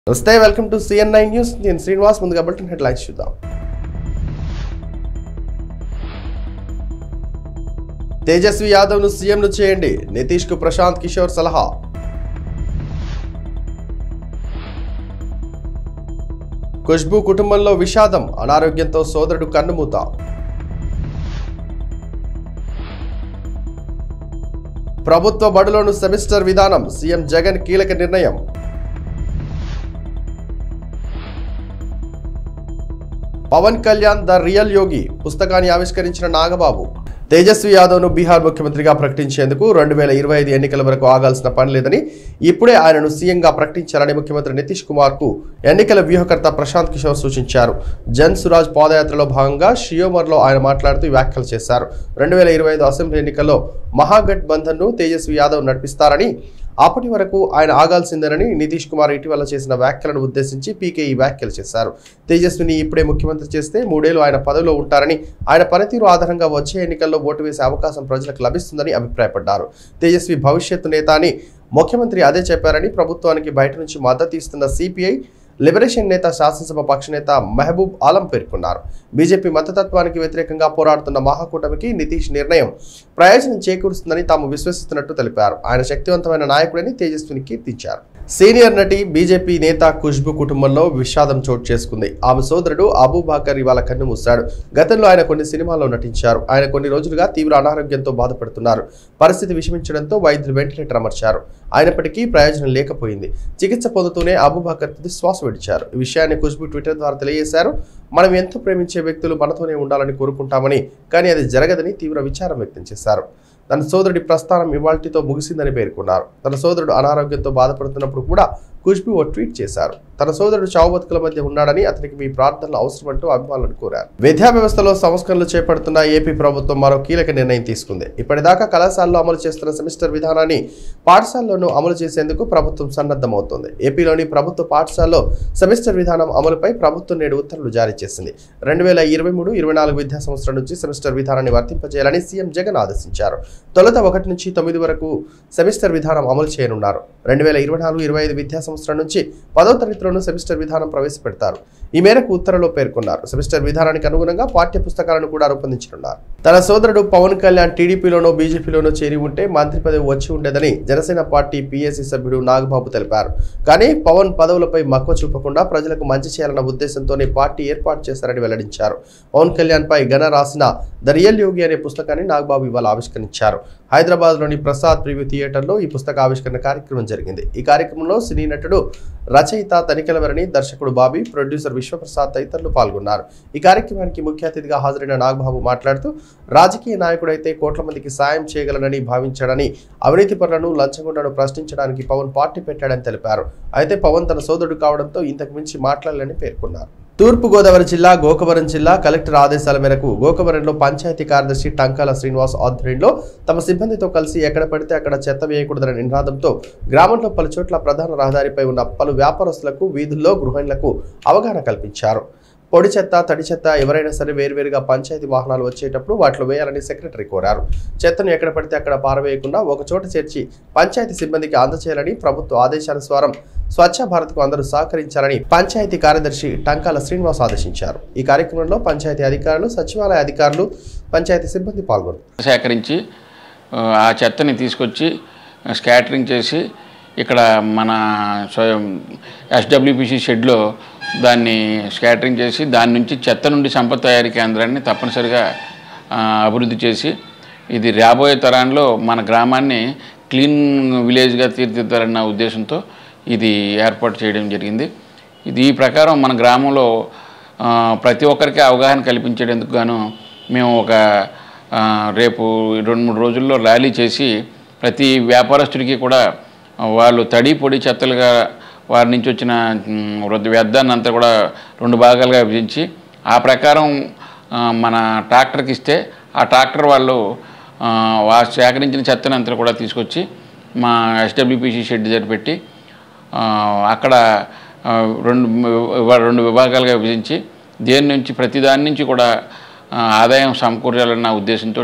నమస్తే welcome to CN nine news నేను శ్రీనివాస్ ముందుగా బులెటిన్ హెడ్లైన్స్ చూద్దాం తేజస్వి యాదవ్ ను సీఎంను చేయండి నితీష్ కు ప్రశాంత్ కిషోర్ సలహా ఖుష్బు కుటుంబంలో విషాదం అనారోగ్యంతో సోదరుడు కన్నుమూత ప్రభుత్వ బడులోను సెమిస్టర్ విధానం సీఎం జగన్ కీలక నిర్ణయం పవన్ కళ్యాణ్ ద రియల్ యోగి పుస్తకాన్ని ఆవిష్కరించిన నాగబాబు తేజస్వి యాదవ్ను బీహార్ ముఖ్యమంత్రిగా ప్రకటించేందుకు రెండు వేల ఇరవై ఐదు ఎన్నికల వరకు ఆగాల్సిన పని లేదని ఇప్పుడే ఆయనను సీఎంగా ప్రకటించాలని ముఖ్యమంత్రి నితీష్ కుమార్ కు ఎన్నికల వ్యూహకర్త ప్రశాంత్ కిషోర్ సూచించారు జన్ సురాజ్ పాదయాత్రలో భాగంగా షియోమర్లో ఆయన మాట్లాడుతూ ఈ వ్యాఖ్యలు చేశారు రెండు వేల ఇరవై ఐదు అసెంబ్లీ ఎన్నికల్లో మహాగఠ్ బంధన్ను తేజస్వి యాదవ్ నడిపిస్తారని అప్పటి వరకు ఆయన ఆగాల్సిందేనని నితీష్ కుమార్ ఇటీవల చేసిన వ్యాఖ్యలను ఉద్దేశించి పీకే ఈ వ్యాఖ్యలు చేశారు తేజస్విని ఇప్పుడే ముఖ్యమంత్రి చేస్తే మూడేళ్లు ఆయన పదవిలో ఉంటారని ఆయన పనితీరు ఆధారంగా వచ్చే ఎన్నికల్లో ఓటు వేసే అవకాశం ప్రజలకు లభిస్తుందని అభిప్రాయపడ్డారు తేజస్వి భవిష్యత్తు నేత అని ముఖ్యమంత్రి అదే చెప్పారని ప్రభుత్వానికి బయట నుంచి మద్దతు ఇస్తున్న సిపిఐ లిబరేషన్ నేత శాసనసభ పక్షనేత మహబూబ్ ఆలం పేర్కొన్నారు బీజేపీ మతతత్వానికి వ్యతిరేకంగా పోరాడుతున్న మహాకూటమికి నితీష్ నిర్ణయం ప్రయోజనం చేకూరుస్తుందని తాము విశ్వసిస్తున్నట్టు తెలిపారు ఆయన శక్తివంతమైన నాయకుడని తేజస్విని కీర్తించారు సీనియర్ నటి బీజేపీ నేత ఖుష్బు కుటుంబంలో విషాదం చోటు చేసుకుంది ఆమె సోదరుడు అబూబాకర్ ఇవాళ కన్ను మూశాడు గతంలో ఆయన కొన్ని సినిమాల్లో నటించారు ఆయన కొన్ని రోజులుగా తీవ్ర అనారోగ్యంతో బాధపడుతున్నారు పరిస్థితి విషమించడంతో వైద్యులు వెంటిలేటర్ అమర్చారు అయినప్పటికీ ప్రయోజనం లేకపోయింది చికిత్స పొందుతూనే అబూబాకర్ తుది శ్వాస విడిచారు ఈ విషయాన్ని ఖుష్బు ట్విట్టర్ ద్వారా తెలియజేశారు మనం ఎంతో ప్రేమించే వ్యక్తులు మనతోనే ఉండాలని కోరుకుంటామని కానీ అది జరగదని తీవ్ర విచారం వ్యక్తం చేశారు తన సోదరుడి ప్రస్థానం ఇవాల్టితో ముగిసిందని పేర్కొన్నారు తన సోదరుడు అనారోగ్యంతో బాధపడుతున్నప్పుడు కూడా ఖుష్బు ఓ ట్వీట్ చేశారు తన సోదరుడు చావు బతుకుల మధ్య ఉన్నాడని అతనికి మీ ప్రార్థనలు అవసరమంటూ అభిమానులను కోరారు విద్యా వ్యవస్థలో సంస్కరణలు చేపడుతున్న ఏపీ ప్రభుత్వం మరో కీలక నిర్ణయం తీసుకుంది ఇప్పటిదాకా కళాశాలలో అమలు చేస్తున్న సెమిస్టర్ విధానాన్ని పాఠశాలలోనూ అమలు చేసేందుకు ప్రభుత్వం సన్నద్ధమవుతోంది ఏపీలోని ప్రభుత్వ పాఠశాలలో సెమిస్టర్ విధానం అమలుపై ప్రభుత్వం నేడు ఉత్తర్వులు జారీ చేసింది రెండు వేల ఇరవై మూడు ఇరవై నాలుగు విద్యా సంవత్సరం నుంచి సెమిస్టర్ విధానాన్ని వర్తింపజేయాలని సీఎం జగన్ ఆదేశించారు తొలుత ఒకటి నుంచి తొమ్మిది వరకు సెమిస్టర్ విధానం అమలు చేయనున్నారు రెండు వేల ఇరవై నాలుగు ఇరవై ఐదు విద్యా సంవత్సరం నుంచి పదో తరగతిలోనూ సెమిస్టర్ విధానం ప్రవేశపెడతారు ఈ మేరకు ఉత్తర్వులో పేర్కొన్నారు సెమిస్టర్ విధానానికి అనుగుణంగా పాఠ్య పుస్తకాలను కూడా రూపొందించనున్నారు తన సోదరుడు పవన్ కళ్యాణ్ టీడీపీలోనో బీజేపీలోనో చేరి ఉంటే మంత్రి పదవి వచ్చి ఉండేదని జనసేన పార్టీ పీఎస్సీ సభ్యుడు నాగబాబు తెలిపారు కానీ పవన్ పదవులపై మక్కువ చూపకుండా ప్రజలకు మంచి చేయాలన్న ఉద్దేశంతోనే పార్టీ ఏర్పాటు చేశారని వెల్లడించారు పవన్ కళ్యాణ్ పై ఘన రాసిన ద రియల్ యోగి అనే పుస్తకాన్ని నాగబాబు ఇవాళ ఆవిష్కరించారు హైదరాబాద్ లోని ప్రసాద్ ప్రివ్యూ థియేటర్లో ఈ పుస్తక ఆవిష్కరణ కార్యక్రమం జరిగింది ఈ కార్యక్రమంలో సినీ నటుడు రచయిత తనికెలవరని దర్శకుడు బాబీ ప్రొడ్యూసర్ విశ్వప్రసాద్ తదితరులు పాల్గొన్నారు ఈ కార్యక్రమానికి ముఖ్య అతిథిగా హాజరైన నాగబాబు మాట్లాడుతూ రాజకీయ నాయకుడైతే కోట్ల మందికి సాయం చేయగలనని భావించాడని అవినీతి పనులను లంచగొండను ప్రశ్నించడానికి పవన్ పార్టీ పెట్టాడని తెలిపారు అయితే పవన్ తన సోదరుడు కావడంతో ఇంతకు మించి మాట్లాడాలని పేర్కొన్నారు తూర్పుగోదావరి జిల్లా గోకవరం జిల్లా కలెక్టర్ ఆదేశాల మేరకు గోకవరంలో పంచాయతీ కార్యదర్శి టంకాల శ్రీనివాస్ ఆధ్వర్యంలో తమ సిబ్బందితో కలిసి ఎక్కడ పడితే అక్కడ చెత్త వేయకూడదనే నినాదంతో గ్రామంలో పలు చోట్ల ప్రధాన రహదారిపై ఉన్న పలు వ్యాపారస్తులకు వీధుల్లో గృహిణులకు అవగాహన కల్పించారు పొడి చెత్త తడి చెత్త ఎవరైనా సరే వేరువేరుగా పంచాయతీ వాహనాలు వచ్చేటప్పుడు వాటిలో వేయాలని సెక్రటరీ కోరారు చెత్తను ఎక్కడ పడితే అక్కడ పారవేయకుండా ఒక చోట చేర్చి పంచాయతీ సిబ్బందికి అందజేయాలని ప్రభుత్వ ఆదేశానుసారం స్వచ్ఛ భారత్కు అందరూ సహకరించాలని పంచాయతీ కార్యదర్శి టంకాల శ్రీనివాస్ ఆదేశించారు ఈ కార్యక్రమంలో పంచాయతీ అధికారులు సచివాలయ అధికారులు పంచాయతీ సిబ్బంది పాల్గొన్నారు సేకరించి ఆ, ఆ చెత్తని తీసుకొచ్చి స్కాటరింగ్ చేసి ఇక్కడ మన స్వయం ఎస్డబ్ల్యూపిసి షెడ్లో దాన్ని స్కాటరింగ్ చేసి దాని నుంచి చెత్త నుండి సంపద తయారీ కేంద్రాన్ని తప్పనిసరిగా ఆ, అభివృద్ధి చేసి ఇది రాబోయే తరాల్లో మన గ్రామాన్ని క్లీన్ విలేజ్గా తీర్చిదిద్దాలన్న ఉద్దేశంతో ఇది ఏర్పాటు చేయడం జరిగింది ఇది ఈ ప్రకారం మన గ్రామంలో ఆ, ప్రతి ఒక్కరికి అవగాహన కల్పించేందుకు గాను మేము ఒక ఆ, రేపు రెండు మూడు రోజుల్లో ర్యాలీ చేసి ప్రతి వ్యాపారస్తుడికి కూడా వాళ్ళు తడి పొడి చెత్తలుగా వారి నుంచి వచ్చిన మ్, వృద్ధ వ్యర్థాన్ని అంతా కూడా రెండు భాగాలుగా విభజించి ఆ ప్రకారం ఆ, మన ట్రాక్టర్కి ఇస్తే ఆ ట్రాక్టర్ వాళ్ళు ఆ, వారు సేకరించిన చెత్తని అంతా కూడా తీసుకొచ్చి మా ఎస్డబ్ల్యూపీసీ షెడ్ దగ్గర పెట్టి ఆ, అక్కడ ఆ, రెండు విభా- రెండు విభాగాలుగా విభజించి దేని నుంచి ప్రతి దాని నుంచి కూడా ఆ, ఆదాయం సమకూర్చాలన్న ఉద్దేశంతో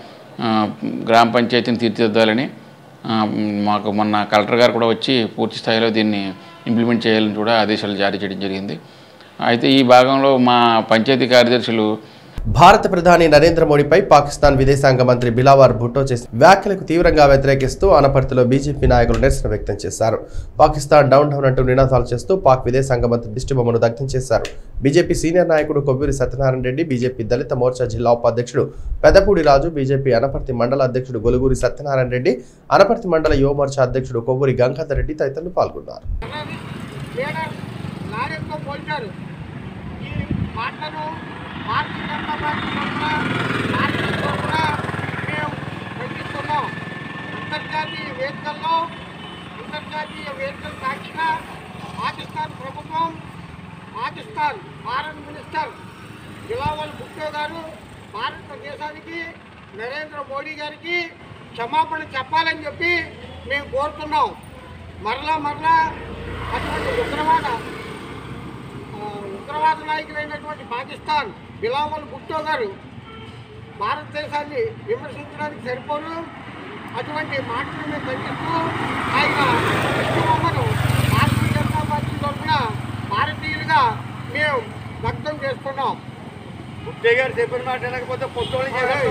గ్రామ పంచాయతీని తీర్చిదిద్దాలని ఆ, మాకు మొన్న కలెక్టర్ గారు కూడా వచ్చి పూర్తి స్థాయిలో దీన్ని ఇంప్లిమెంట్ చేయాలని కూడా ఆదేశాలు జారీ చేయడం జరిగింది అయితే ఈ భాగంలో మా పంచాయతీ కార్యదర్శులు భారత ప్రధాని నరేంద్ర మోడీపై పాకిస్తాన్ విదేశాంగ మంత్రి బిలావర్ భుట్టో చేసిన వ్యాఖ్యలకు తీవ్రంగా వ్యతిరేకిస్తూ అనపర్తిలో బీజేపీ నాయకులు నిరసన వ్యక్తం చేశారు పాకిస్తాన్ డౌన్ డౌన్ అంటూ నినాదాలు చేస్తూ పాక్ విదేశాంగ మంత్రి దిష్టిబొమ్మను దగ్ధం చేశారు బీజేపీ సీనియర్ నాయకుడు కొవ్వూరి సత్యనారాయణ రెడ్డి బీజేపీ దళిత మోర్చా జిల్లా ఉపాధ్యక్షుడు పెదపూడి రాజు బీజేపీ అనపర్తి మండల అధ్యక్షుడు గొలుగూరి సత్యనారాయణ రెడ్డి అనపర్తి మండల యువ మోర్చా అధ్యక్షుడు కొవ్వూరి గంగాధర్ రెడ్డి తదితరులు పాల్గొన్నారు లీడర్ లారెన్స్తో పోల్చారు ఈ మాటలను భారతీయ జనతా పార్టీ తరఫున భారతీయులతో కూడా మేము ఖండిస్తున్నాం అంతర్జాతీయ వేదికల్లో అంతర్జాతీయ వేదికల సాక్షిగా పాకిస్తాన్ ప్రభుత్వం పాకిస్తాన్ ఫారెన్ మినిస్టర్ బిలావల్ భుట్టో గారు భారతదేశానికి నరేంద్ర మోడీ గారికి క్షమాపణ చెప్పాలని చెప్పి మేము కోరుతున్నాం మరలా మరలా అటువంటి ఉగ్రవాద ఆ, ఉగ్రవాద నాయకులైనటువంటి పాకిస్తాన్ బిలావల్ భుట్టో గారు భారతదేశాన్ని విమర్శించడానికి సరిపోరు అటువంటి మాటలు మేము ఖండిస్తూ ఆయన ఉద్యమమును భారతీయ జనతా పార్టీ తరఫున భారతీయులుగా మేము వ్యక్తం చేస్తున్నాం బుట్టే గారు చెప్పిన మాట వినకపోతే పొట్టోళ్ళు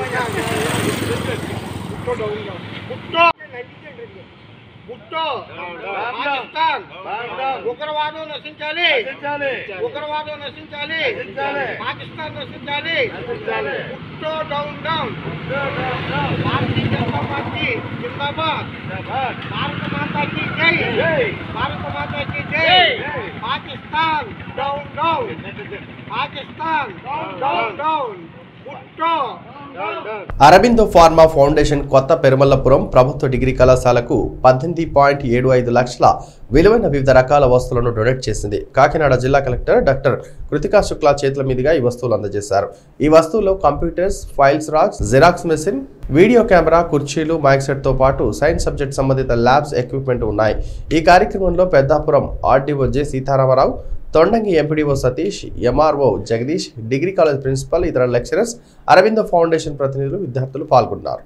బుట్టో బుట్టో పాకిస్తాన్ ఉగ్రవాదం నశించాలి ఉగ్రవాదం నశించాలి పాకిస్తాన్ నశించాలి Bhutto down down Bharatiya Janata party జిందాబాద్ భారత మాతాకి జై భారత మాతాకి జై Pakistan down down Pakistan down down Bhutto Aurobindo pharma foundation కొత్త పెరుమల్లపురం ప్రభుత్వ డిగ్రీ కళాశాలకు పద్దెనిమిది పాయింట్ ఏడు ఐదు లక్షల విలువైన వివిధ రకాల వస్తువులను డొనేట్ చేసింది కాకినాడ జిల్లా కలెక్టర్ డాక్టర్ కృతికా శుక్లా చేతుల మీదుగా ఈ వస్తువులు అందజేశారు ఈ వస్తువుల్లో computers files racks xerox machine video camera కుర్చీలు మైక్ సెట్ తో పాటు సైన్స్ సబ్జెక్ట్ సంబంధిత ల్యాబ్స్ ఎక్విప్మెంట్ ఉన్నాయి ఈ కార్యక్రమంలో Peddapuram RDO J Sitaramarao Tondangi MPDO Satish MRO Jagadish degree college principal ఇతర లెక్చరర్స్ అరవింద ఫౌండేషన్ ప్రతినిధులు విద్యార్థులు పాల్గొన్నారు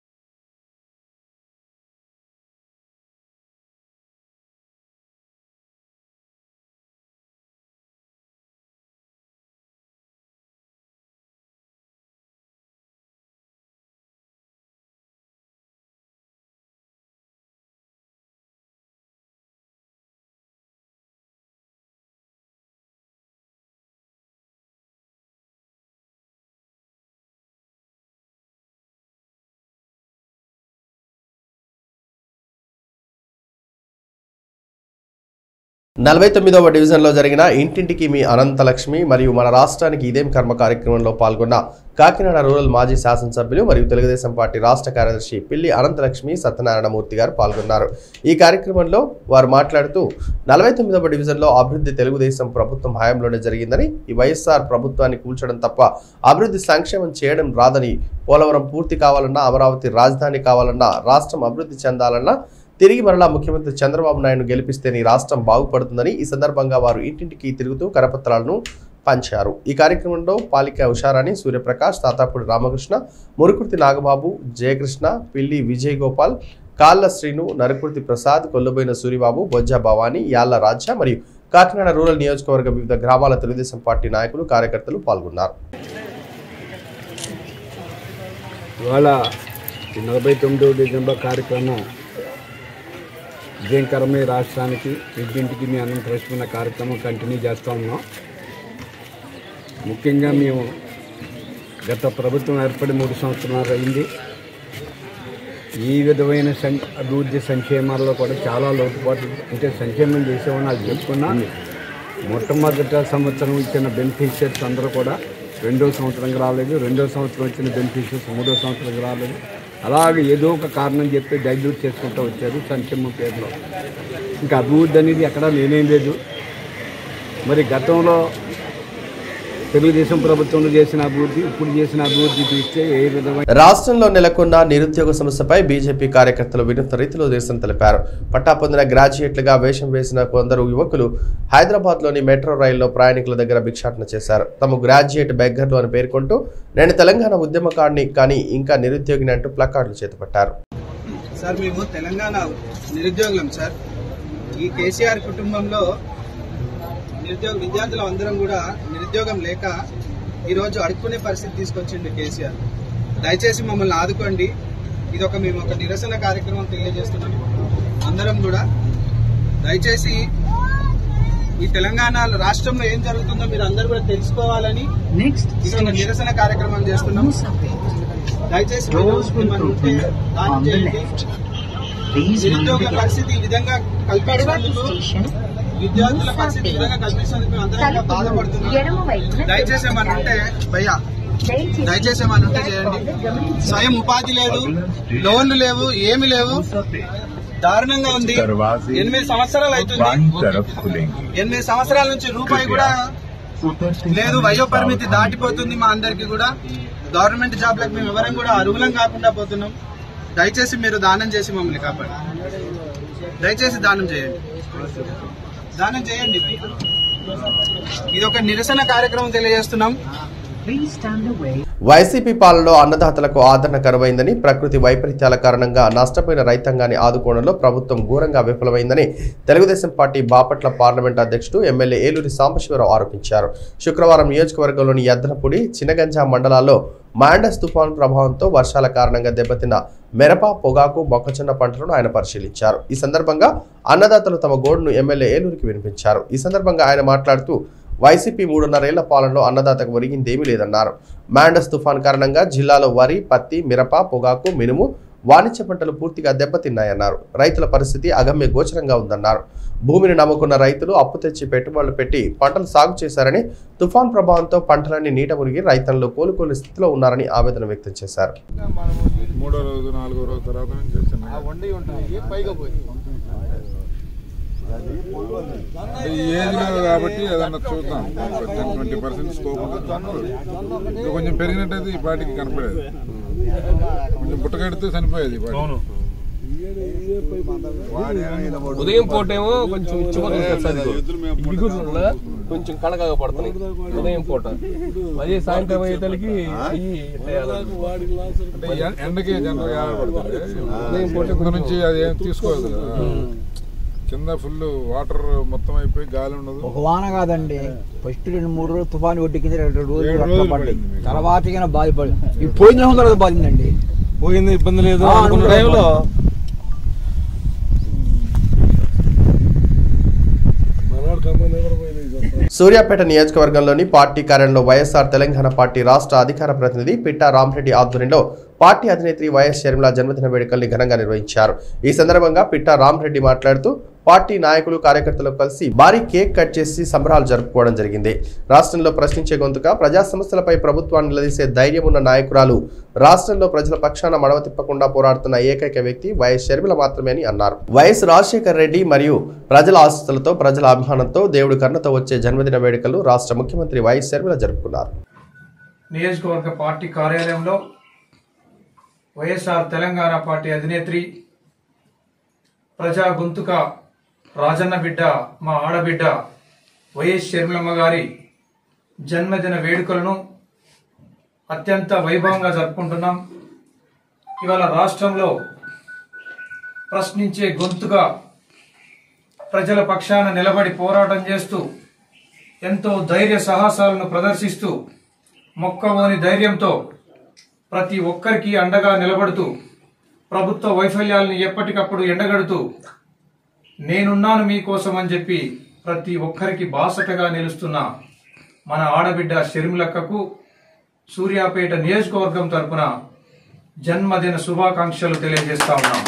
నలభై తొమ్మిదవ డివిజన్లో జరిగిన ఇంటింటికి మీ అనంతలక్ష్మి మరియు మన రాష్ట్రానికి ఇదేం కర్మ కార్యక్రమంలో పాల్గొన్న కాకినాడ రూరల్ మాజీ శాసనసభ్యులు మరియు తెలుగుదేశం పార్టీ రాష్ట్ర కార్యదర్శి పిల్లి అనంతలక్ష్మి సత్యనారాయణమూర్తి గారు పాల్గొన్నారు ఈ కార్యక్రమంలో వారు మాట్లాడుతూ నలభై తొమ్మిదవ డివిజన్లో అభివృద్ధి తెలుగుదేశం ప్రభుత్వం హయాంలోనే జరిగిందని ఈ వైఎస్ఆర్ ప్రభుత్వాన్ని కూల్చడం తప్ప అభివృద్ధి సంక్షేమం చేయడం రాదని పోలవరం పూర్తి కావాలన్నా అమరావతి రాజధాని కావాలన్నా రాష్ట్రం అభివృద్ధి చెందాలన్నా తిరిగి మరలా ముఖ్యమంత్రి చంద్రబాబు నాయుడు గెలిపిస్తేనే ఈ రాష్ట్రం బాగుపడుతుందని ఈ సందర్భంగా వారు ఇంటింటికి తిరుగుతూ కరపత్రాలను పంచారు ఈ కార్యక్రమంలో పాలిక ఉషారాణి సూర్యప్రకాష్ తాతాపూడి రామకృష్ణ మురుకుర్తి నాగబాబు జయకృష్ణ పిల్లి విజయ్ గోపాల్ కాళ్ళ శ్రీను నరుకుర్తి ప్రసాద్ కొల్లుబోయిన సూరిబాబు బొజ్జా భవానీ యాళ్ల రాజ్య మరియు కాకినాడ రూరల్ నియోజకవర్గ వివిధ గ్రామాల తెలుగుదేశం పార్టీ నాయకులు కార్యకర్తలు పాల్గొన్నారు ఇవాళ ఈ నలభై తొమ్మిదవ డిసెంబర్ కార్యక్రమం విజయకరమే రాష్ట్రానికి ఇంటింటికి మీ అన్నం ప్రశ్న కార్యక్రమం కంటిన్యూ చేస్తూ ఉన్నాం ముఖ్యంగా మేము గత ప్రభుత్వం ఏర్పడి మూడు సంవత్సరాలు అయింది ఈ విధమైన సం అభివృద్ధి సంక్షేమాల్లో కూడా చాలా లోటుపాట్లు అంటే సంక్షేమం చేసేవాడిని అది చెప్పుకున్నా మొట్టమొదట సంవత్సరం ఇచ్చిన బెనిఫిషియర్స్ అందరూ కూడా రెండో సంవత్సరంకి రాలేదు రెండో సంవత్సరం వచ్చిన బెనిఫిషియర్స్ మూడో సంవత్సరంకి రాలేదు అలాగే ఏదో ఒక కారణం చెప్పి డైల్యూట్ చేసుకుంటూ వచ్చారు సంక్షేమం పేరులో ఇంకా అభివృద్ధి అనేది ఎక్కడా లేనేం లేదు మరి గతంలో తెలుగుదేశం ప్రభుత్వంలో చేసిన అభివృద్ధి ఇప్పుడు చేసిన అభివృద్ధి చూస్తే ఏ విధమైన రాష్ట్రంలో నెలకొన్న నిరుద్యోగ సమస్యపై బీజేపీ కార్యకర్తలు వినూత్న రీతిలో నిరసన తెలిపారు పట్టా పొందిన గ్రాడ్యుయేట్లుగా వేషం వేసిన కొందరు యువకులు హైదరాబాద్లోని మెట్రో రైల్లో ప్రయాణికుల దగ్గర భిక్షాటన చేశారు తమ గ్రాడ్యుయేట్ బెగ్గర్లు అని పేర్కొంటూ నేను తెలంగాణ ఉద్యమకాడిని కానీ ఇంకా నిరుద్యోగిని అంటూ ప్లకార్డులు చేతపట్టారు సార్ మేము తెలంగాణ నిరుద్యోగులం సార్ ఈ కేసీఆర్ కుటుంబంలో నిరుద్యోగ విద్యార్థులు అందరం కూడా నిరుద్యోగం లేక ఈరోజు అడుక్కునే పరిస్థితి తీసుకొచ్చిండు కేసీఆర్ దయచేసి మమ్మల్ని ఆదుకోండి ఇది ఒక మేము ఒక నిరసన కార్యక్రమం తెలియజేస్తున్నాం అందరం కూడా దయచేసి ఈ తెలంగాణ రాష్ట్రంలో ఏం జరుగుతుందో మీరు అందరూ కూడా తెలుసుకోవాలని ఇది ఒక నిరసన కార్యక్రమం చేస్తున్నాం దయచేసి మీరు ఏమన్నా ఉంటే దాన్ని చేయండి నిరుద్యోగుల పరిస్థితి ఈ విధంగా కల్పించినందుకు విద్యార్థుల పరిస్థితి ఈ విధంగా కల్పించినందుకు మేము అందరం కూడా బాధపడుతున్నాం దయచేసి ఏమన్నా ఉంటే భయ్యా దయచేసి ఏమన్నా ఉంటే చేయండి స్వయం ఉపాధి లేదు లోన్లు లేవు ఏమి లేవు దారుణంగా ఉంది ఎనిమిది సంవత్సరాలు అవుతుంది ఎనిమిది సంవత్సరాల నుంచి రూపాయి కూడా లేదు వయో పరిమితి దాటిపోతుంది మా అందరికి కూడా గవర్నమెంట్ జాబ్లకు మేము ఎవరం కూడా అర్హులం కాకుండా పోతున్నాం దయచేసి మీరు దానం చేసి మమ్మల్ని కాపాడు దయచేసి దానం చేయండి దానం చేయండి ఇది ఒక నిరసన కార్యక్రమం తెలియజేస్తున్నాం వైసీపీ పాలనలో అన్నదాతలకు ఆదరణ కరువైందని ప్రకృతి వైపరీత్యాల కారణంగా నష్టపోయిన రైతాంగాన్ని ఆదుకోవడంలో ప్రభుత్వం ఘోరంగా విఫలమైందని తెలుగుదేశం పార్టీ బాపట్ల పార్లమెంట్ అధ్యక్షుడు ఎమ్మెల్యే ఏలూరి సాంబశివరావు ఆరోపించారు శుక్రవారం నియోజకవర్గంలోని యద్దనపూడి చినగంజా మండలాల్లో మాండస్ తుఫాను ప్రభావంతో వర్షాల కారణంగా దెబ్బతిన్న మిరప పొగాకు మొక్కజొన్న పంటలను ఆయన పరిశీలించారు ఈ సందర్భంగా అన్నదాతలు తమ గోడును ఎమ్మెల్యే ఏలూరికి వినిపించారు ఈ సందర్భంగా ఆయన మాట్లాడుతూ వైసీపీ మూడున్నరేళ్ల పాలనలో అన్నదాతకు ఒరిగిందేమీ లేదన్నారు మాండస్ తుఫాన్ కారణంగా జిల్లాలో వరి పత్తి మిరప పొగాకు మినుము వాణిజ్య పంటలు పూర్తిగా దెబ్బతిన్నాయన్నారు రైతుల పరిస్థితి అగమ్య గోచరంగా ఉందన్నారు భూమిని నమ్ముకున్న రైతులు అప్పు తెచ్చి పెట్టుబడులు పెట్టి పంటలు సాగు చేశారని తుఫాన్ ప్రభావంతో పంటలన్నీ నీట మునిగి రైతన్లు కోలుకోని స్థితిలో ఉన్నారని ఆవేదన వ్యక్తం చేశారు మూడో రోజు నాలుగో రోజు తర్వాత నుంచి వచ్చిన వండి ఉంటుంది పైగా పోయి అంటే ఈ ఏజ్ మీద కాబట్టి ఏదన్నా చూద్దాం టెన్ ట్వంటీ పర్సెంట్ స్కోప్ ఉంటుంది ఇంకా కొంచెం పెరిగినట్టయితే ఈ పాటికి కనపడేది కొంచెం పుట్టగడితే చనిపోయేది ఈ పాటికి ఉదయం పూటేమో కొంచెం ఇగురులో కొంచెం కళగా పడుతున్నాయి ఉదయం పూట అదే సాయంత్రం అయ్యేతలకి అయ్యి అంటే ఎ- ఎండకి జనరల్ ఆడపడుతుంది కింద నుంచి అది ఏం తీసుకోదు కదా. కింద ఫుల్ వాటర్ మొత్తం అయిపోయి గాలి ఉండదు ఒక వాన కాదండి ఫస్ట్ రెండు మూడు రోజులు తుఫాను ఒడ్డు కింద రెండు రోజులు ఏడు వర్షం రోజులు పడ్డాయి పడింది. తర్వాత ఇక బాధపడి ఈ పోయిన నెల తర్వాత బాధిందండి పోయింది ఇబ్బంది లేదు ఆ, అనుకున్న అనుకున్న టైంలో సూర్యాపేట నియోజకవర్గంలోని పార్టీ కార్యాలయంలో వైఎస్ఆర్ తెలంగాణ పార్టీ రాష్ట్ర అధికార ప్రతినిధి పిట్టా రామరెడ్డి ఆధ్వర్యంలో పార్టీ అధినేత్రి వైఎస్ షర్మిల జన్మదిన వేడుకల్ని ఘనంగా నిర్వహించారు ఈ సందర్భంగా పిట్టా రామరెడ్డి మాట్లాడుతూ పార్టీ నాయకులు కార్యకర్తలు కలిసి భారీ కేక్ కట్ చేసి సంబరాలు జరుపుకోవడం జరిగింది రాష్ట్రంలో ప్రశ్నించే గొంతుక ప్రజా సమస్యలపై ప్రభుత్వాన్ని నిలదీసే ధైర్యం ఉన్న నాయకురాలు రాష్ట్రంలో ప్రజల పక్షాన మడవ తిప్పకుండా పోరాడుతున్న ఏకైక వ్యక్తి వైఎస్ షర్మిల మాత్రమే అని అన్నారు వైఎస్ రాజశేఖర్ రెడ్డి మరియు ప్రజల ఆస్తులతో ప్రజల అభిమానంతో దేవుడి కర్ణతో వచ్చే జన్మదిన వేడుకలు రాష్ట్ర ముఖ్యమంత్రి వైఎస్ షర్మిల జరుపుకున్నారు నియోజకవర్గ పార్టీ కార్యాలయంలో వైఎస్ఆర్ తెలంగాణ పార్టీ అధినేత్రి ప్రజా గొంతుక రాజన్న బిడ్డ మా ఆడబిడ్డ వైఎస్ షర్మిలమ్మ గారి జన్మదిన వేడుకలను అత్యంత వైభవంగా జరుపుకుంటున్నాం ఇవాళ రాష్ట్రంలో ప్రశ్నించే గొంతుగా ప్రజల పక్షాన నిలబడి పోరాటం చేస్తూ ఎంతో ధైర్య సాహసాలను ప్రదర్శిస్తూ మొక్కవోని ధైర్యంతో ప్రతి ఒక్కరికి అండగా నిలబడుతూ ప్రభుత్వ వైఫల్యాలను ఎప్పటికప్పుడు ఎండగడుతూ నేనున్నాను మీకోసం అని చెప్పి ప్రతి ఒక్కరికి బాసటగా నిలుస్తున్న మన ఆడబిడ్డ షర్మిలక్కకు సూర్యాపేట నియోజకవర్గం తరపున జన్మదిన శుభాకాంక్షలు తెలియజేస్తా ఉన్నాం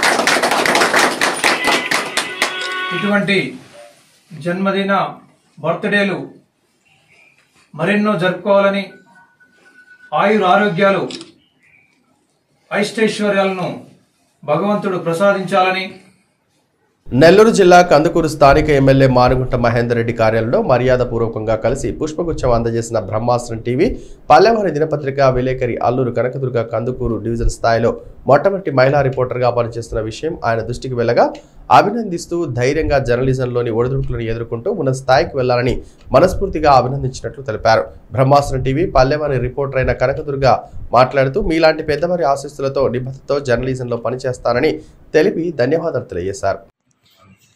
ఇటువంటి జన్మదిన బర్త్డేలు మరెన్నో జరుపుకోవాలని ఆయుర ఆరోగ్యాలు ఐష్టైశ్వర్యాలను భగవంతుడు ప్రసాదించాలని నెల్లూరు జిల్లా కందుకూరు స్థానిక ఎమ్మెల్యే మానుగుంట మహేందర్ రెడ్డి కార్యాలయంలో మర్యాదపూర్వకంగా కలిసి పుష్పగుచ్చం అందజేసిన బ్రహ్మాస్త్రం టీవీ పల్లెవారి దినపత్రిక విలేకరి అల్లూరు కనకదుర్గ కందుకూరు డివిజన్ స్థాయిలో మొట్టమొదటి మహిళా రిపోర్టర్గా పనిచేస్తున్న విషయం ఆయన దృష్టికి వెళ్ళగా అభినందిస్తూ ధైర్యంగా జర్నలిజంలోని ఒడిదుడుకులను ఎదుర్కొంటూ ఉన్న స్థాయికి వెళ్లాలని మనస్ఫూర్తిగా అభినందించినట్లు తెలిపారు బ్రహ్మాస్త్రం టీవీ పల్లెవారి రిపోర్టర్ అయిన కనకదుర్గ మాట్లాడుతూ మీలాంటి పెద్దవారి ఆశీస్సులతో నిబద్ధతతో జర్నలిజంలో పనిచేస్తానని తెలిపి ధన్యవాదాలు తెలియజేశారు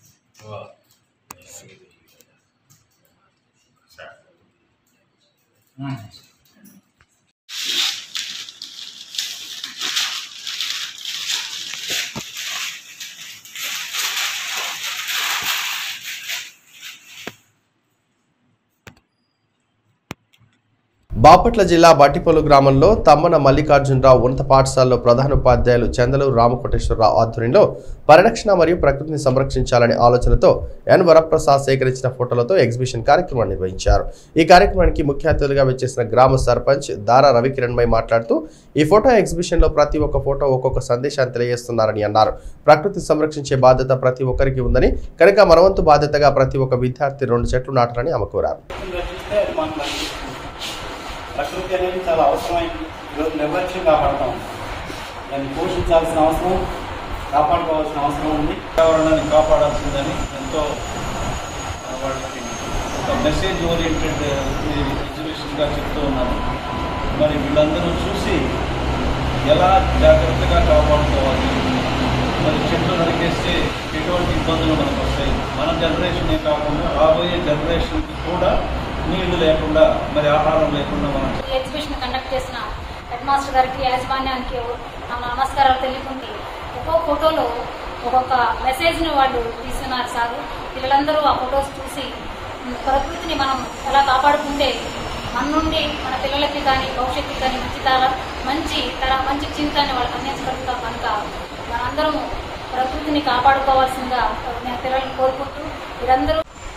బాపట్ల జిల్లా బట్టిపొలు గ్రామంలో తమ్మన మల్లికార్జునరావు ఉన్నత పాఠశాలలో ప్రధాన ఉపాధ్యాయులు చందలూరు రామకోటేశ్వరరావు ఆధ్వర్యంలో పరిరక్షణ మరియు ప్రకృతిని సంరక్షించాలనే ఆలోచనతో ఎన్ వరప్రసాద్ సేకరించిన ఫోటోలతో ఎగ్జిబిషన్ కార్యక్రమాన్ని నిర్వహించారు ఈ కార్యక్రమానికి ముఖ్య అతిథులుగా వచ్చేసిన గ్రామ సర్పంచ్ దారా రవికిరణ్మై మాట్లాడుతూ ఈ ఫోటో ఎగ్జిబిషన్లో ప్రతి ఒక్క ఫోటో ఒక్కొక్క సందేశాన్ని తెలియజేస్తున్నారని అన్నారు ప్రకృతి సంరక్షించే బాధ్యత ప్రతి ఒక్కరికి ఉందని కనుక మనవంతు బాధ్యతగా ప్రతి ఒక్క విద్యార్థి రెండు చెట్లు నాటాలని ఆమె కోరారు చూస్తే అది మనకు కనిపిస్తుంది ప్రకృతి అనేది చాలా అవసరమైంది ఈరోజు నిర్లక్ష్యం కాపాడతాం దాన్ని పోషించాల్సిన అవసరం కాపాడుకోవాల్సిన అవసరం ఉంది పర్యావరణాన్ని కాపాడాల్సిందని ఎంతో ఆ, వాళ్ళకి ఒక మెసేజ్ ఓరియంటెడ్ ఎగ్జిబిషన్గా చెప్తూ ఉన్నారు మరి వీళ్ళందరూ చూసి ఎలా జాగ్రత్తగా కాపాడుకోవాలి మరి చెట్లు నరికేస్తే ఎటువంటి ఇబ్బందులు మనకు వస్తాయి మన జనరేషనే కాకుండా రాబోయే జనరేషన్కి కూడా నీళ్లు లేకుండా మరి ఆహారం లేకుండా మనం ఈ ఎగ్జిబిషన్ కండక్ట్ చేసిన హెడ్ మాస్టర్ గారికి యాజమాన్యానికి నా నమస్కారాలు తెలియకుంటే ఒక్కో ఫోటోలో ఒక్కొక్క మెసేజ్ని వాళ్ళు తీసుకున్నారు సార్ పిల్లలందరూ ఆ ఫొటోస్ చూసి ఉమ్, ప్రకృతిని మనం ఎలా కాపాడుకుంటే మన నుండి మన పిల్లలకి కానీ భవిష్యత్తుకి కానీ మంచి తర మంచి తర మంచి జీవితాన్ని వాళ్ళకి అందించగలుగుతాం కనుక మనందరం ప్రకృతిని కాపాడుకోవాల్సిందిగా నేను పిల్లల్ని కోరుకుంటూ మీరందరూ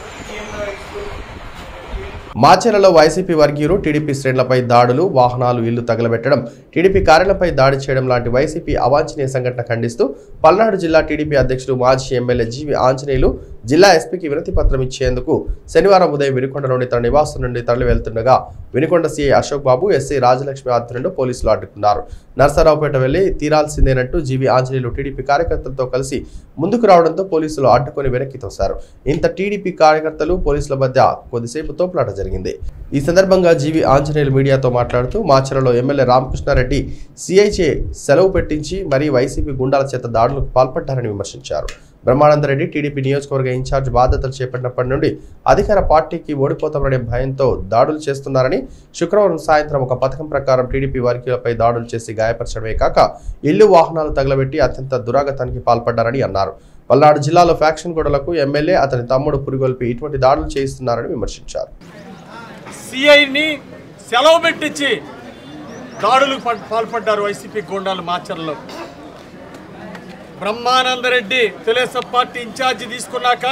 మాచెలలో వైసీపీ వర్గీయులు టీడీపీ శ్రేణులపై దాడులు వాహనాలు ఇల్లు తగలబెట్టడం టీడీపీ కార్యాలయంపై దాడి చేయడం లాంటి వైసీపీ అవాంఛనీయ సంఘటన ఖండిస్తూ పల్నాడు జిల్లా టీడీపీ అధ్యక్షుడు మాజీ ఎమ్మెల్యే జీవి ఆంజనేయులు జిల్లా ఎస్పీకి వినతి పత్రం ఇచ్చేందుకు శనివారం ఉదయం వినుకొండలోని తన నివాసం నుండి తరలి వెళ్తుండగా వినుకొండ సీఐ అశోక్ బాబు ఎస్ఐ రాజలక్ష్మి ఆధ్వర్యంలో పోలీసులు అడ్డుకున్నారు నర్సరావుపేట వెళ్లి తీరాల్సిందేనంటూ జీవి ఆంజనేయులు టీడీపీ కార్యకర్తలతో కలిసి ముందుకు రావడంతో పోలీసులు అడ్డుకొని వెనక్కి తోశారు ఇంత టీడీపీ కార్యకర్తలు పోలీసుల మధ్య కొద్దిసేపు తోపులాట జరిగింది ఈ సందర్భంగా జీవి ఆంజనేయులు మీడియాతో మాట్లాడుతూ మాచరలో ఎమ్మెల్యే రామకృష్ణారెడ్డి సిఐచే సెలవు పెట్టించి మరీ వైసీపీ గుండాల చేత దాడులకు పాల్పడ్డారని విమర్శించారు బ్రహ్మానందరెడ్డి టీడీపీ నియోజకవర్గ ఇన్ఛార్జ్ బాధ్యతలు చేపట్టినప్పటి నుండి అధికార పార్టీకి ఓడిపోతామనే భయంతో దాడులు చేస్తున్నారని శుక్రవారం సాయంత్రం ఒక పథకం ప్రకారం టీడీపీ వర్గీయులపై దాడులు చేసి గాయపరచడమే కాక ఇల్లు వాహనాలు తగలబెట్టి అత్యంత దురాగతానికి పాల్పడ్డారని అన్నారు పల్నాడు జిల్లాలో ఫ్యాక్షన్ గొడవలకు ఎమ్మెల్యే అతని తమ్ముడు పురిగొల్పి ఇటువంటి దాడులు చేయిస్తున్నారని విమర్శించారు సిఐని సెలవు పెట్టించి దాడులకు పా- పాల్పడ్డారు వైసీపీ గూండాలు మాచర్లో బ్రహ్మానందరెడ్డి తెలుగుదేశం పార్టీ ఇన్ఛార్జి తీసుకున్నాక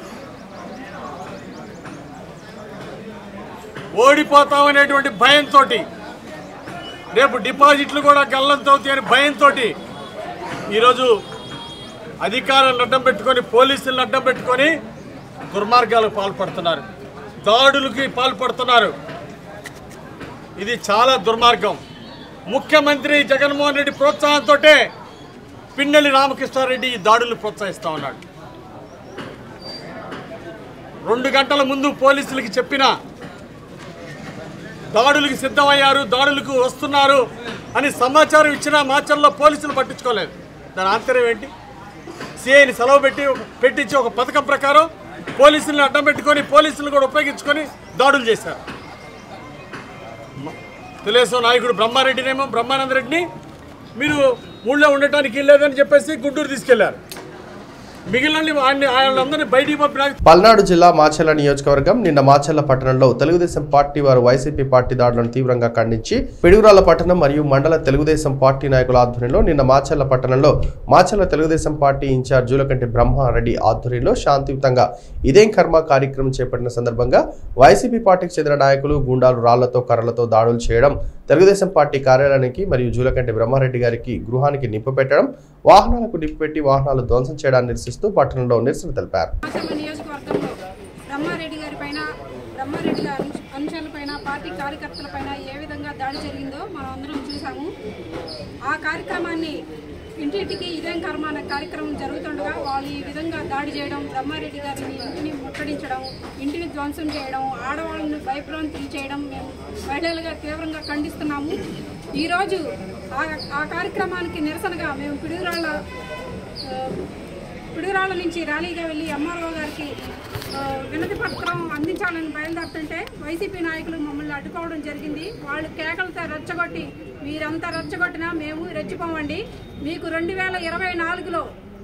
ఓడిపోతామనేటువంటి భయంతో రేపు డిపాజిట్లు కూడా గల్లంతవుతాయి అని భయంతో ఈరోజు అధికారులను అడ్డం పెట్టుకొని పోలీసులను అడ్డం పెట్టుకొని దుర్మార్గాలకు పాల్పడుతున్నారు దాడులకి పాల్పడుతున్నారు ఇది చాలా దుర్మార్గం ముఖ్యమంత్రి జగన్మోహన్ రెడ్డి ప్రోత్సాహంతో పిన్నెల్లి రామకృష్ణారెడ్డి ఈ దాడులు ప్రోత్సహిస్తా ఉన్నాడు రెండు గంటల ముందు పోలీసులకి చెప్పిన దాడులకు సిద్ధమయ్యారు దాడులకు వస్తున్నారు అని సమాచారం ఇచ్చినా మాచర్లో పోలీసులు పట్టించుకోలేదు దాని ఆంతర్యం ఏంటి సిఐని సెలవు పెట్టి ఒక పెట్టించి ఒక పథకం ప్రకారం పోలీసులను అడ్డం పెట్టుకొని పోలీసులను కూడా ఉపయోగించుకొని దాడులు చేశారు తెలుగుదేశం నాయకుడు బ్రహ్మారెడ్డినేమో బ్రహ్మానంద రెడ్డిని మీరు ఊళ్ళో ఉండటానికి లేదని చెప్పేసి గుంటూరు తీసుకెళ్లారు మిగిలిన ఆయన వాళ్ళందరినీ బయటికి పంపిన పల్నాడు జిల్లా మాచెల్ల నియోజకవర్గం నిన్న మాచెల్ల పట్టణంలో తెలుగుదేశం పార్టీ వారు వైసీపీ పార్టీ దాడులను తీవ్రంగా ఖండించి పిడుగురాల పట్టణం మరియు మండల తెలుగుదేశం పార్టీ నాయకుల ఆధ్వర్యంలో నిన్న మాచెల్ల పట్టణంలో మాచెల్ల తెలుగుదేశం పార్టీ ఇన్ఛార్జ్ జూలకంటి బ్రహ్మారెడ్డి ఆధ్వర్యంలో శాంతియుతంగా ఇదేం కర్మ కార్యక్రమం చేపట్టిన సందర్భంగా వైసీపీ పార్టీకి చెందిన నాయకులు గుండాలు రాళ్లతో కర్రలతో దాడులు చేయడం తెలుగుదేశం పార్టీ కార్యాలయానికి మరియు జూలకంటి బ్రహ్మారెడ్డి గారికి గృహానికి నిప్పు పెట్టడం వాహనాలకు నిప్పు పెట్టి వాహనాలు ధ్వంసం చేయడాన్ని నిరసిస్తూ పట్టణంలో నిరసన తెలిపారు మాచర్ల నియోజకవర్గంలో బ్రహ్మారెడ్డి గారి పైన బ్రహ్మారెడ్డి గారి అనుచరుల పైన పార్టీ కార్యకర్తల పైన ఏ విధంగా దాడి జరిగిందో మనం అందరం చూసాము ఆ కార్యక్రమాన్ని ఇంటింటికి ఇదేం కర్మ అనే కార్యక్రమం జరుగుతుండగా వాళ్ళు ఈ విధంగా దాడి చేయడం బ్రహ్మారెడ్డి గారిని ఇంటిని ముట్టడించడం ఇంటిని ధ్వంసం చేయడం ఆడవాళ్ళని భయభ్రాంతులు చేయడం మేము మహిళలుగా తీవ్రంగా ఖండిస్తున్నాము ఈరోజు ఆ ఆ కార్యక్రమానికి నిరసనగా మేము పిడుగురాళ్ళ ఆ, పిడుగురాళ్ళ నుంచి ర్యాలీగా వెళ్ళి ఎంఆర్ఓ గారికి ఆ, వినతి పత్రం అందించాలని బయలుదేరుతుంటే వైసీపీ నాయకులు మమ్మల్ని అడ్డుకోవడం జరిగింది వాళ్ళు కేకలతో రెచ్చగొట్టి మీరంతా రెచ్చగొట్టినా మేము రెచ్చిపోమండి మీకు రెండు వేల ఇరవై నాలుగులో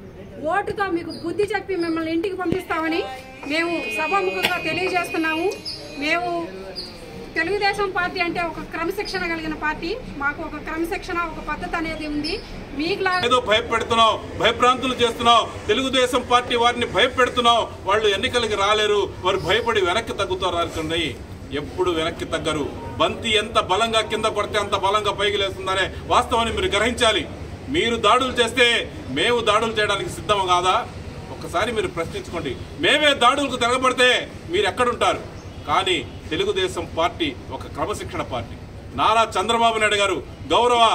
ఓటుతో మీకు బుద్ధి చెప్పి మిమ్మల్ని ఇంటికి పంపిస్తామని మేము సభాముఖంగా తెలియజేస్తున్నాము మేము తెలుగుదేశం పార్టీ అంటే ఒక క్రమశిక్షణ కలిగిన పార్టీ మాకు ఒక క్రమశిక్షణ ఒక పద్ధతి అనేది ఉంది మీకులా ఏదో భయపెడుతున్నావు భయభ్రాంతులు చేస్తున్నావు తెలుగుదేశం పార్టీ వారిని భయపెడుతున్నావు వాళ్ళు ఎన్నికలకి రాలేరు వారు భయపడి వెనక్కి తగ్గుతారు అనుకోండి ఎప్పుడు వెనక్కి తగ్గరు బంతి ఎంత బలంగా కింద కొడితే అంత బలంగా పైకి లేస్తుందనే వాస్తవాన్ని మీరు గ్రహించాలి మీరు దాడులు చేస్తే మేము దాడులు చేయడానికి సిద్ధం కాదా ఒక్కసారి మీరు ప్రశ్నించుకోండి మేమే దాడులకు తిరగబడితే మీరు ఎక్కడుంటారు కానీ తెలుగుదేశం పార్టీ ఒక క్రమశిక్షణ పార్టీ నారా చంద్రబాబు నాయుడు గారు గౌరవ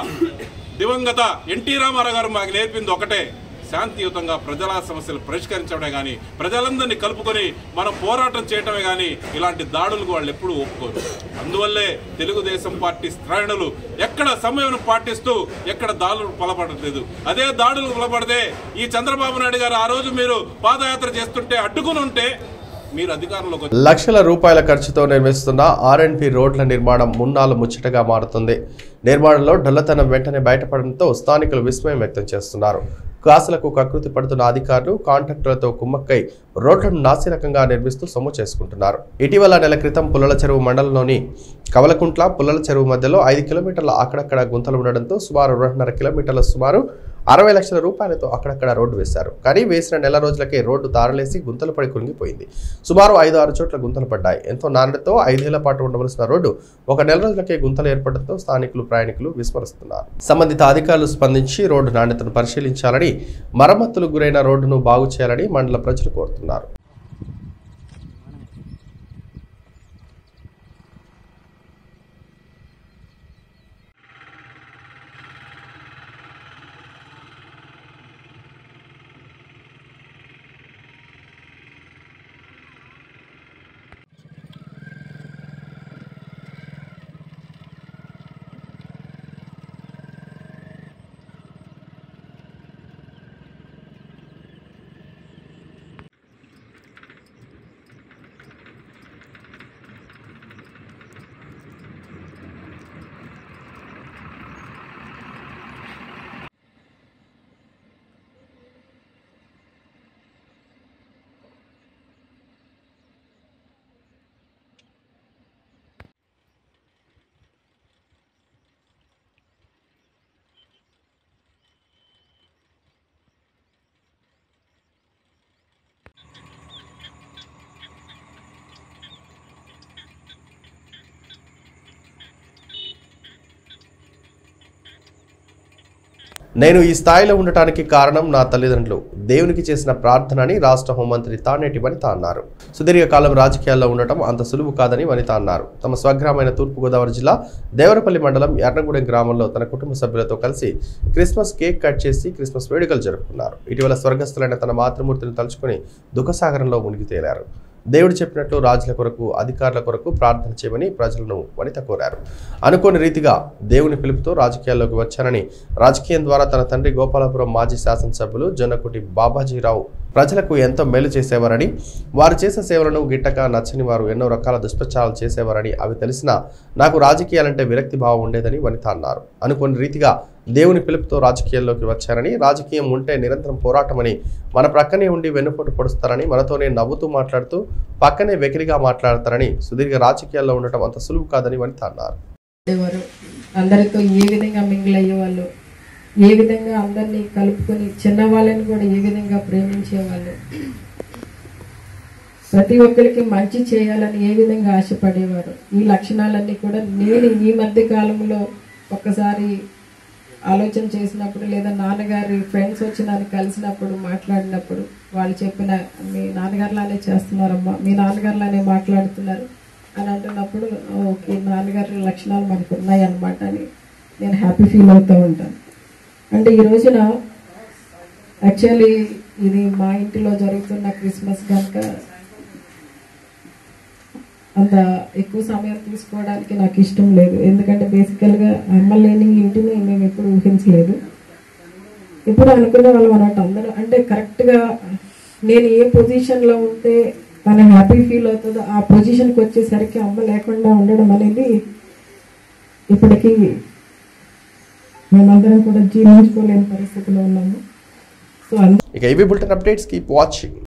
దివంగత ఎన్టీ రామారావు గారు మాకు నేర్పింది ఒకటే శాంతియుతంగా ప్రజల సమస్యలు పరిష్కరించడమే కానీ ప్రజలందరినీ కలుపుకొని మనం పోరాటం చేయటమే కానీ ఇలాంటి దాడులకు వాళ్ళు ఎప్పుడూ ఒప్పుకోరు అందువల్లే తెలుగుదేశం పార్టీ శ్రేణులు ఎక్కడ సమయం పాటిస్తూ ఎక్కడ దాడులు బలపడట్లేదు అదే దాడులు బలపడితే ఈ చంద్రబాబు నాయుడు గారు ఆ రోజు మీరు పాదయాత్ర చేస్తుంటే అడ్డుకుని ఉంటే మీరు అధికారంలోకి వచ్చి- లక్షల రూపాయల ఖర్చుతో నిర్మిస్తున్న ఆర్ఎన్పి రోడ్ల నిర్మాణం మున్నాలు ముచ్చటగా మారుతుంది నిర్మాణంలో డొల్లతనం వెంటనే బయటపడడంతో స్థానికులు విస్మయం వ్యక్తం చేస్తున్నారు కాసులకు కకృతి పడుతున్న అధికారులు కాంట్రాక్టులతో కుమ్మక్కై రోడ్లను నాసిరకంగా నిర్మిస్తూ సొమ్ము చేసుకుంటున్నారు ఇటీవల నెల క్రితం పుల్లల చెరువు మండలంలోని కవలకుంట్ల పుల్లల చెరువు మధ్యలో ఐదు కిలోమీటర్ల అక్కడక్కడ గుంతలు ఉండడంతో సుమారు రెండున్నర కిలోమీటర్ల సుమారు అరవై లక్షల రూపాయలతో అక్కడక్కడ రోడ్డు వేశారు కానీ వేసిన నెల రోజులకే రోడ్డు తారలేసి గుంతలు పడి కుంగిపోయింది సుమారు ఐదు ఆరు చోట్ల గుంతలు పడ్డాయి ఎంతో నాణ్యతతో ఐదేళ్ల పాటు ఉండవలసిన రోడ్డు ఒక నెల రోజులకే గుంతలు ఏర్పడడంతో స్థానికులు ప్రయాణికులు విస్మరిస్తున్నారు సంబంధిత అధికారులు స్పందించి రోడ్డు నాణ్యతను పరిశీలించాలని మరమ్మతులకు గురైన రోడ్డును బాగు చేయాలని మండల ప్రజలు కోరుతున్నారు నేను ఈ స్థాయిలో ఉండటానికి కారణం నా తల్లిదండ్రులు దేవునికి చేసిన ప్రార్థన అని రాష్ట్ర హోంమంత్రి తానేటి వనిత అన్నారు సుదీర్ఘకాలం రాజకీయాల్లో ఉండటం అంత సులువు కాదని వనిత అన్నారు తమ స్వగ్రామైన తూర్పుగోదావరి జిల్లా దేవరపల్లి మండలం ఎర్రగూడెం గ్రామంలో తన కుటుంబ సభ్యులతో కలిసి క్రిస్మస్ కేక్ కట్ చేసి క్రిస్మస్ వేడుకలు జరుపుకున్నారు ఇటీవల స్వర్గస్థులైన తన మాతృమూర్తిని తలుచుకుని దుఃఖసాగరంలో మునిగి తేలారు దేవుడు చెప్పినట్లు రాజుల కొరకు అధికారుల కొరకు ప్రార్థన చేయమని ప్రజలను వనిత కోరారు అనుకోని రీతిగా దేవుని పిలుపుతో రాజకీయాల్లోకి వచ్చానని రాజకీయం ద్వారా తన తండ్రి గోపాలపురం మాజీ శాసనసభ్యులు జొన్నకుటి బాబాజీరావు ప్రజలకు ఎంతో మేలు చేసేవారని వారు చేసే సేవలను గిట్టక నచ్చని వారు ఎన్నో రకాల దుష్ప్రచారాలు చేసేవారని అవి తెలిసినా నాకు రాజకీయాలంటే విరక్తి భావం ఉండేదని వనిత అన్నారు అనుకోని రీతిగా దేవుని పిలుపుతో రాజకీయాల్లోకి వచ్చారని రాజకీయం ఉంటే నిరంతరం పోరాటమని మన ప్రక్కనే ఉండి వెన్నుపోటు పొడుస్తారని మనతోనే నవ్వుతూ మాట్లాడుతూ పక్కనే వెకిరిగా మాట్లాడతారని సుదీర్ఘ రాజకీయాల్లో ఉండటం అంత సులువు కాదని వనిత అన్నారు ఉండేవారు అందరితో ఏ విధంగా మింగిల్ అయ్యేవాళ్ళు ఏ విధంగా అందరినీ కలుపుకొని చిన్నవాళ్ళని కూడా ఏ విధంగా ప్రేమించేవాళ్ళు ప్రతి ఒక్కరికి మంచి చేయాలని ఏ విధంగా ఆశపడేవారు ఈ లక్షణాలన్నీ కూడా నేను ఈ మధ్య కాలంలో ఒక్కసారి ఆలోచన చేసినప్పుడు లేదా నాన్నగారి ఫ్రెండ్స్ వచ్చి నన్ను కలిసినప్పుడు మాట్లాడినప్పుడు వాళ్ళు చెప్పిన మీ నాన్నగారులానే చేస్తున్నారమ్మా మీ నాన్నగారులానే మాట్లాడుతున్నారు అని అంటున్నప్పుడు ఓకే నాన్నగారి లక్షణాలు మనకు ఉన్నాయి అన్నమాట అని నేను హ్యాపీ ఫీల్ అవుతూ ఉంటాను అంటే ఈ రోజున యాక్చువల్లీ ఇది మా ఇంటిలో జరుగుతున్న క్రిస్మస్ కనుక అంత ఎక్కువ సమయం తీసుకోవడానికి నాకు ఇష్టం లేదు ఎందుకంటే బేసికల్గా అమ్మ లేని ఇంటిని మేము ఎప్పుడు ఊహించలేదు ఇప్పుడు అనుకునే వాళ్ళం అన్నట్టు అందరూ అంటే కరెక్ట్గా నేను ఏ పొజిషన్లో ఉంటే తను హ్యాపీ ఫీల్ అవుతుందో ఆ పొజిషన్కి వచ్చేసరికి అమ్మ లేకుండా ఉండడం అనేది ఇప్పటికీ మేమందరం కూడా జీర్ణించుకోలేని పరిస్థితిలో ఉన్నాము సో ఇక ఇవి బులెటిన్ అప్డేట్స్ కీప్ వాచింగ్